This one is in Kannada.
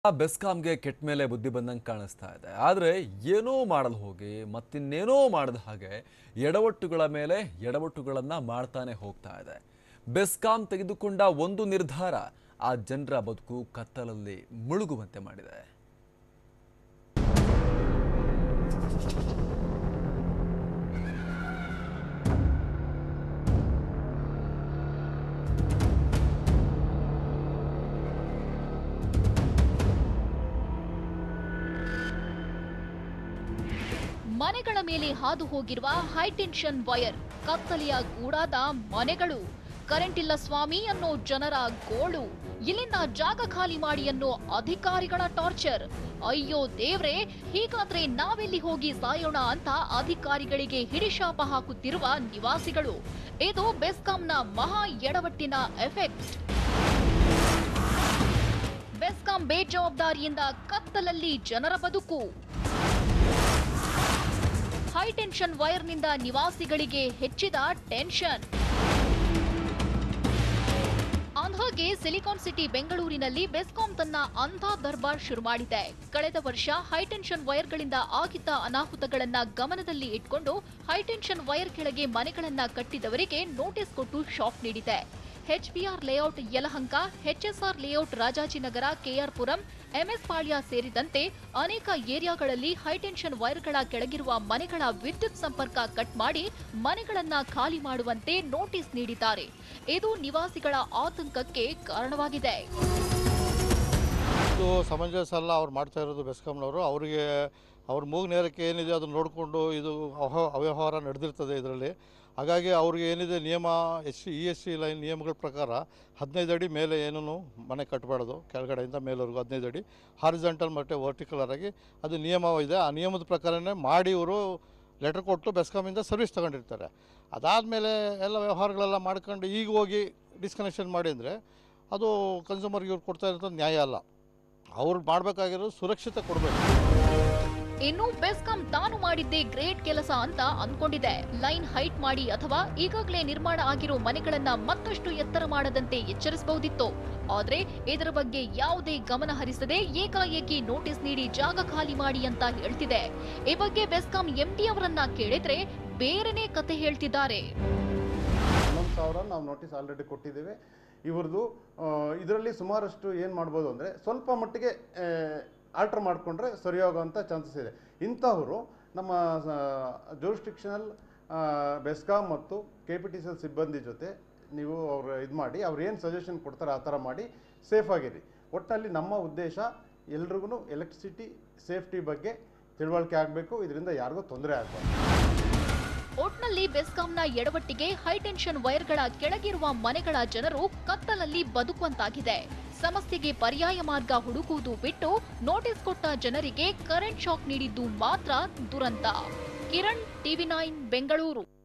ಬೆಸ್ಕಾಂಗೆ ಕೆಟ್ಟ ಮೇಲೆ ಬುದ್ಧಿ ಬಂದಂಗೆ ಕಾಣಿಸ್ತಾ ಇದೆ ಆದರೆ ಏನೋ ಮಾಡಲು ಹೋಗಿ ಮತ್ತಿನ್ನೇನೋ ಮಾಡಿದ ಹಾಗೆ ಎಡವಟ್ಟುಗಳ ಮೇಲೆ ಎಡವಟ್ಟುಗಳನ್ನು ಮಾಡ್ತಾನೆ ಹೋಗ್ತಾ ಇದೆ ಬೆಸ್ಕಾಂ ತೆಗೆದುಕೊಂಡ ಒಂದು ನಿರ್ಧಾರ ಆ ಜನರ ಬದುಕು ಕತ್ತಲಲ್ಲಿ ಮುಳುಗುವಂತೆ ಮಾಡಿದೆ ಮನೆಗಳ ಮೇಲೆ ಹಾದು ಹೋಗಿರುವ ಹೈಟೆನ್ಷನ್ ವೈರ್ ಕತ್ತಲೆಯ ಗೂಡಾದ ಮನೆಗಳು ಕರೆಂಟ್ ಇಲ್ಲ ಸ್ವಾಮಿ ಅನ್ನೋ ಜನರ ಗೋಳು ಇಲ್ಲಿಂದ ಜಾಗ ಖಾಲಿ ಮಾಡಿ ಅನ್ನೋ ಅಧಿಕಾರಿಗಳ ಟಾರ್ಚರ್ ಅಯ್ಯೋ ದೇವ್ರೆ ಹೀಗಾದ್ರೆ ನಾವೆಲ್ಲಿ ಹೋಗಿ ಸಾಯೋಣ ಅಂತ ಅಧಿಕಾರಿಗಳಿಗೆ ಹಿಡಿಶಾಪ ಹಾಕುತ್ತಿರುವ ನಿವಾಸಿಗಳು ಇದು ಬೆಸ್ಕಾಂನ ಮಹಾ ಎಡವಟ್ಟಿನ ಎಫೆಕ್ಟ್ ಬೆಸ್ಕಾಂ ಬೇಜವಾಬ್ದಾರಿಯಿಂದ ಕತ್ತಲಲ್ಲಿ ಜನರ ಬದುಕು ಹೈಟೆನ್ಷನ್ ವೈರ್ನಿಂದ ನಿವಾಸಿಗಳಿಗೆ ಹೆಚ್ಚಿದ ಟೆನ್ಷನ್ ಅಂದ್ಹಾಗೆ ಸಿಲಿಕಾನ್ ಸಿಟಿ ಬೆಂಗಳೂರಿನಲ್ಲಿ ಬೆಸ್ಕಾಂ ತನ್ನ ಅಂಧ ದರ್ಬಾರ್ ಶುರು ಮಾಡಿದೆ ಕಳೆದ ವರ್ಷ ಹೈಟೆನ್ಷನ್ ವೈರ್ಗಳಿಂದ ಆಗಿದ್ದ ಅನಾಹುತಗಳನ್ನ ಗಮನದಲ್ಲಿ ಇಟ್ಕೊಂಡು ಹೈಟೆನ್ಷನ್ ವೈರ್ ಕೆಳಗೆ ಮನೆಗಳನ್ನ ಕಟ್ಟಿದವರಿಗೆ ನೋಟಿಸ್ ಕೊಟ್ಟು ಶಾಕ್ ನೀಡಿದೆ HBR layout Yelahanka HSR layout Rajajinagar KR Puram MS Palya ಸೇರಿದಂತೆ ಅನೇಕ ಏರಿಯಾಗಳಲ್ಲಿ ಹೈಟೆನ್ಷನ್ ವೈರ್ಗಳ ಕೆಳಗಿರುವ ಮನೆಗಳ ವಿದ್ಯುತ್ ಸಂಪರ್ಕ ಕಟ್ ಮಾಡಿ ಮನೆಗಳನ್ನ ಖಾಲಿ ಮಾಡುವಂತೆ ನೋಟಿಸ್ ನೀಡಿದ್ದಾರೆ ಇದು ನಿವಾಸಿಗಳ ಆತಂಕಕ್ಕೆ ಕಾರಣವಾಗಿದೆ ಇದು ಸಮಂಜಸ ಅಲ್ಲ ಅವ್ರು ಮಾಡ್ತಾ ಇರೋದು ಬೆಸ್ಕಾಂನವರು ಅವರಿಗೆ ಅವ್ರ ಮೂಗು ನೇರಕ್ಕೆ ಏನಿದೆ ಅದನ್ನು ನೋಡಿಕೊಂಡು ಇದು ಅವ ಅವ್ಯವಹಾರ ನಡೆದಿರ್ತದೆ ಇದರಲ್ಲಿ ಹಾಗಾಗಿ ಅವ್ರಿಗೆ ಏನಿದೆ ನಿಯಮ S C E S C line ನಿಯಮಗಳ ಪ್ರಕಾರ ಹದಿನೈದು ಅಡಿ ಮೇಲೆ ಏನೂ ಮನೆ ಕಟ್ಟಬಾರ್ದು ಕೆಳಗಡೆಯಿಂದ ಮೇಲವರೆಗೂ ಹದಿನೈದು ಅಡಿ ಹಾರಿಜಾಂಟಲ್ ಮತ್ತು ವರ್ಟಿಕಲರ್ ಆಗಿ ಅದು ನಿಯಮ ಇದೆ ಆ ನಿಯಮದ ಪ್ರಕಾರನೇ ಮಾಡಿ ಇವರು ಲೆಟರ್ ಕೊಟ್ಟು ಬೆಸ್ಕಾಮಿಂದ ಸರ್ವಿಸ್ ತಗೊಂಡಿರ್ತಾರೆ ಅದಾದಮೇಲೆ ಎಲ್ಲ ವ್ಯವಹಾರಗಳೆಲ್ಲ ಮಾಡ್ಕೊಂಡು ಈಗ ಹೋಗಿ ಡಿಸ್ಕನೆಕ್ಷನ್ ಮಾಡಿ ಅಂದರೆ ಅದು ಕನ್ಸ್ಯೂಮರ್ಗೆ ಇವ್ರು ಕೊಡ್ತಾ ಇರೋದು ನ್ಯಾಯ ಅಲ್ಲ ಅವ್ರು ಮಾಡಬೇಕಾಗಿರೋದು ಸುರಕ್ಷತೆ ಕೊಡಬೇಕು ಇನ್ನು ಬೆಸ್ಕಾಂ ತಾನು ಮಾಡಿದ್ದೇ ಗ್ರೇಟ್ ಕೆಲಸ ಅಂತ ಅನ್ಕೊಂಡಿದೆ ಲೈನ್ ಹೈಟ್ ಮಾಡಿ ಅಥವಾ ಈಗಾಗಲೇ ನಿರ್ಮಾಣ ಆಗಿರೋ ಮನೆಗಳನ್ನ ಮತ್ತಷ್ಟು ಎತ್ತರ ಮಾಡದಂತೆ ಎಚ್ಚರಿಸಬಹುದಿತ್ತು ಆದ್ರೆ ಇದರ ಬಗ್ಗೆ ಯಾವುದೇ ಗಮನ ಹರಿಸದೆ ಏಕಾಏಕಿ ನೋಟಿಸ್ ನೀಡಿ ಜಾಗ ಖಾಲಿ ಮಾಡಿ ಅಂತ ಹೇಳ್ತಿದೆ ಈ ಬಗ್ಗೆ ಬೆಸ್ಕಾಂ ಎಂಡಿ ಅವರನ್ನ ಕೇಳಿದ್ರೆ ಬೇರೆನೇ ಕತೆ ಹೇಳ್ತಿದ್ದಾರೆ ಹನ್ನೊಂದು ಸಾವಿರ ನಾವು ನೋಟಿಸ್ ಆಲ್ರೆಡಿ ಕೊಟ್ಟಿದ್ದೇವೆ ಇವ್ರದ್ದು ಇದರಲ್ಲಿ ಸುಮಾರಷ್ಟು ಏನು ಮಾಡ್ಬೋದು ಅಂದರೆ ಸ್ವಲ್ಪ ಮಟ್ಟಿಗೆ ಆಲ್ಟ್ರ್ ಮಾಡಿಕೊಂಡ್ರೆ ಸರಿ ಹೋಗೋವಂಥ ಚಾನ್ಸಸ್ ಇದೆ ಇಂಥವರು ನಮ್ಮ ಜೂರಿಸ್ಟಿಕ್ಷನಲ್ ಬೆಸ್ಕಾಂ ಮತ್ತು K P T C L ಸಿಬ್ಬಂದಿ ಜೊತೆ ನೀವು ಅವ್ರು ಇದು ಮಾಡಿ ಅವ್ರು ಏನು ಸಜೆಷನ್ ಕೊಡ್ತಾರೆ ಆ ಥರ ಮಾಡಿ ಸೇಫ್ ಆಗಿರಿ ಒಟ್ಟಿನಲ್ಲಿ ನಮ್ಮ ಉದ್ದೇಶ ಎಲ್ರಿಗೂ ಎಲೆಕ್ಟ್ರಿಸಿಟಿ ಸೇಫ್ಟಿ ಬಗ್ಗೆ ತಿಳುವಳಿಕೆ ಆಗಬೇಕು ಇದರಿಂದ ಯಾರಿಗೂ ತೊಂದರೆ ಆಗಬಾರ್ದು ಒಟ್ನಲ್ಲಿ ಬೆಸ್ಕಾಂನ ಎಡವಟ್ಟಿಗೆ ಹೈಟೆನ್ಷನ್ ವೈರ್ಗಳ ಕೆಳಗಿರುವ ಮನೆಗಳ ಜನರು ಕತ್ತಲಲ್ಲಿ ಬದುಕುವಂತಾಗಿದೆ ಸಮಸ್ಯೆಗೆ ಪರ್ಯಾಯ ಮಾರ್ಗ ಹುಡುಕುವುದು ಬಿಟ್ಟು ನೋಟಿಸ್ ಕೊಟ್ಟ ಜನರಿಗೆ ಕರೆಂಟ್ ಶಾಕ್ ನೀಡಿದ್ದು ಮಾತ್ರ ದುರಂತ ಕಿರಣ್ ಟಿವಿ ನೈನ್ ಬೆಂಗಳೂರು